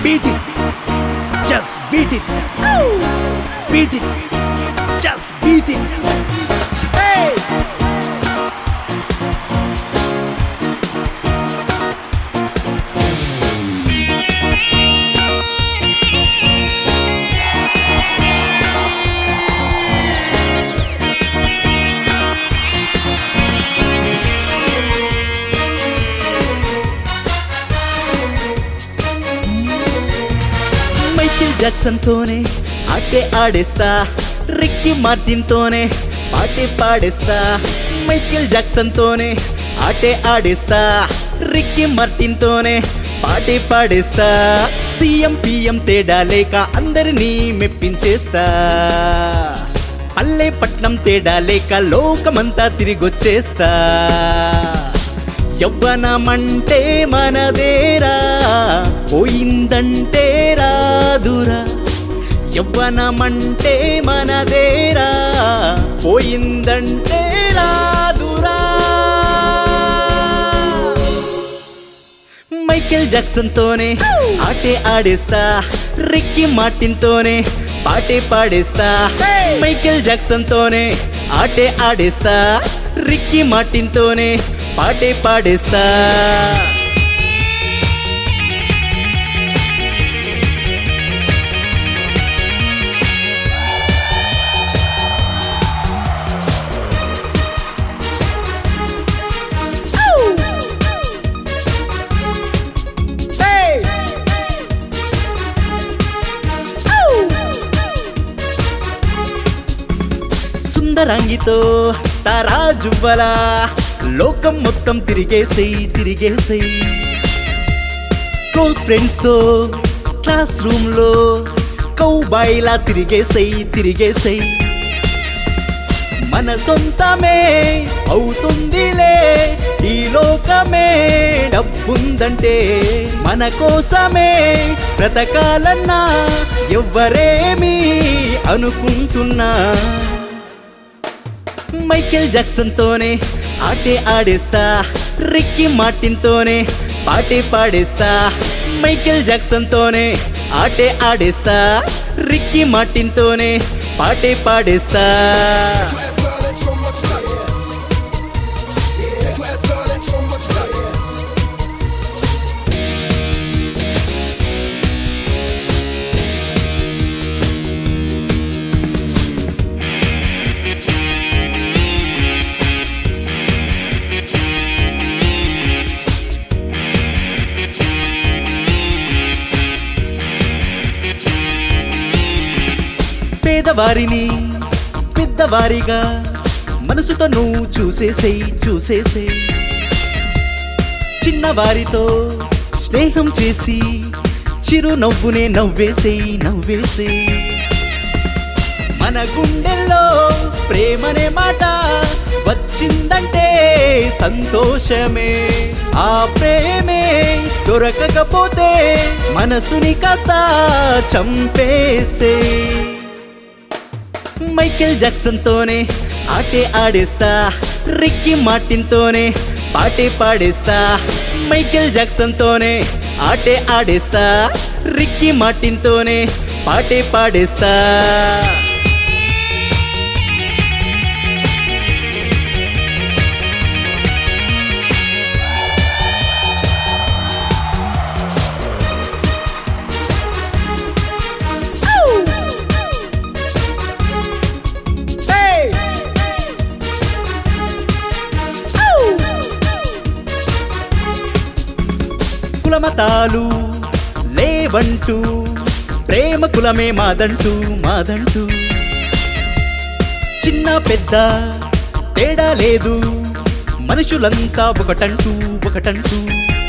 beat it, just beat it, beat it, just beat it. Hey! Michael Jackson తోనే ఆటే ఆడేస్తా Ricky Martin తోనే పాటే పాడేస్తా Michael Jackson తోనే ఆటే ఆడేస్తా రిక్కీ మార్టిన్ తోనే పాటే పాడేస్తా సీఎం పిఎం తేడా లేక అందరినీ మెప్పించేస్తా పల్లె పట్నం తేడా లేక లోకమంతా తిరిగొచ్చేస్తా యవ్వనమంటే మనదేరా పోయిందంటే రాదురా యవ్వనమంటే మనదేరా పోయిందంటే రాదురా మైకేల్ జాక్సన్ తోనే ఆటే ఆడేస్తా రిక్కీ మార్టిన్ తోనే పాటే పాడేస్తా మైకేల్ జాక్సన్ తోనే ఆటే ఆడేస్తా రిక్కీ మార్టిన్ తోనే పాటే పాడేస్తా Hey! సుందరాంగితో తారాజువ్వలా లోకం మొత్తం తిరిగేసేయి తిరిగేసేయి క్లోజ్ ఫ్రెండ్స్ తో క్లాస్ రూమ్ లో కౌబాయిలా తిరిగేసేయి తిరిగేసేయి మన సొంతమే అవుతుందిలే ఈ లోకమే డబ్బుందంటే మన కోసమే బ్రతకాలన్నా ఎవ్వరేమీ అనుకుంటున్నా మైకేల్ జాక్సన్ తోనే ఆటే ఆడేస్తా రిక్కీ మార్టిన్ తోనే పాటే పాడేస్తా మైకేల్ జాక్సన్ తోనే ఆటే ఆడేస్తా రిక్కీ మార్టిన్ తోనే పాటే పాడేస్తా class girl and show much love. Take class girl and show much love. పేదవారిని పెద్దవారిగా మనసుతో నువ్వు చూసేసేయి చూసేసేయి చిన్నవారితో స్నేహం చేసి చిరు నవ్వునే నవ్వేసేయి నవ్వేసేయి మన గుండెల్లో ప్రేమనే మాట వచ్చిందంటే సంతోషమే ఆ ప్రేమే దొరకకపోతే మనసుని కాస్త చంపేసే మైకేల్ జాక్సన్ తోనే ఆటే ఆడేస్తా రిక్కీ మార్టిన్ తోనే పాటే పాడేస్తా మైకేల్ జాక్సన్ తోనే ఆటే ఆడేస్తా రిక్కీ మార్టిన్ తోనే పాటే పాడేస్తా Hey! కులమతాలు లేవంటూ ప్రేమ కులమే మాదంటూ మాదంటూ చిన్న పెద్ద తేడా లేదు మనుషులంతా ఒకటంటూ ఒకటంటూ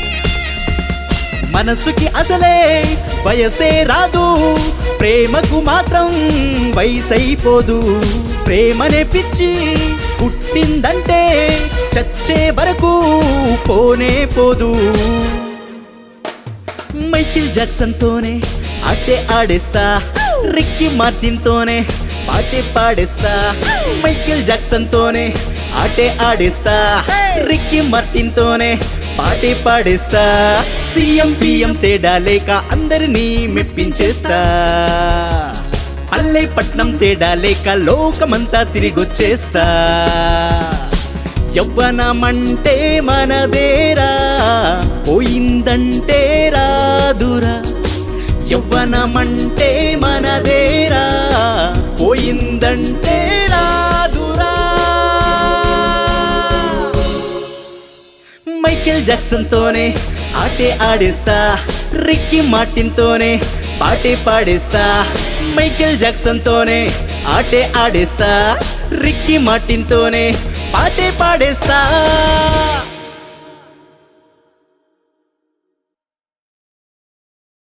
మనసుకి అసలే వయసే రాదు ప్రేమకు మాత్రం వయసైపోదు ప్రేమనే పిచ్చి పుట్టిందంటే చచ్చే వరకు పోనే పోదు మైకిల్ జాక్సన్ తోనే ఆటే ఆడేస్తా రిక్కీ మార్టిన్ తోనే పాటే పాడేస్తా మైకిల్ జాక్సన్ తోనే ఆటే ఆడేస్తా రిక్కీ మార్టిన్ తోనే పాటే పాడేస్తా సీఎం పిఎం తేడా లేక అందరినీ మెప్పించేస్తా పల్లె పట్నం తేడా లేక లోకమంతా తిరిగొచ్చేస్తా యవ్వనమంటే మనదేరా పోయిందంటే రాదురా యవ్వనమంటే మనదేరా పోయిందంటే రాదురా మైకేల్ జాక్సన్ తోనే ఆటే ఆడేస్తా రిక్కీ మార్టిన్ తోనే పాటే పాడేస్తా మైకేల్ జాక్సన్ తోనే ఆటే ఆడేస్తా రిక్కీ మార్టిన్ తోనే పాటే పాడేస్తా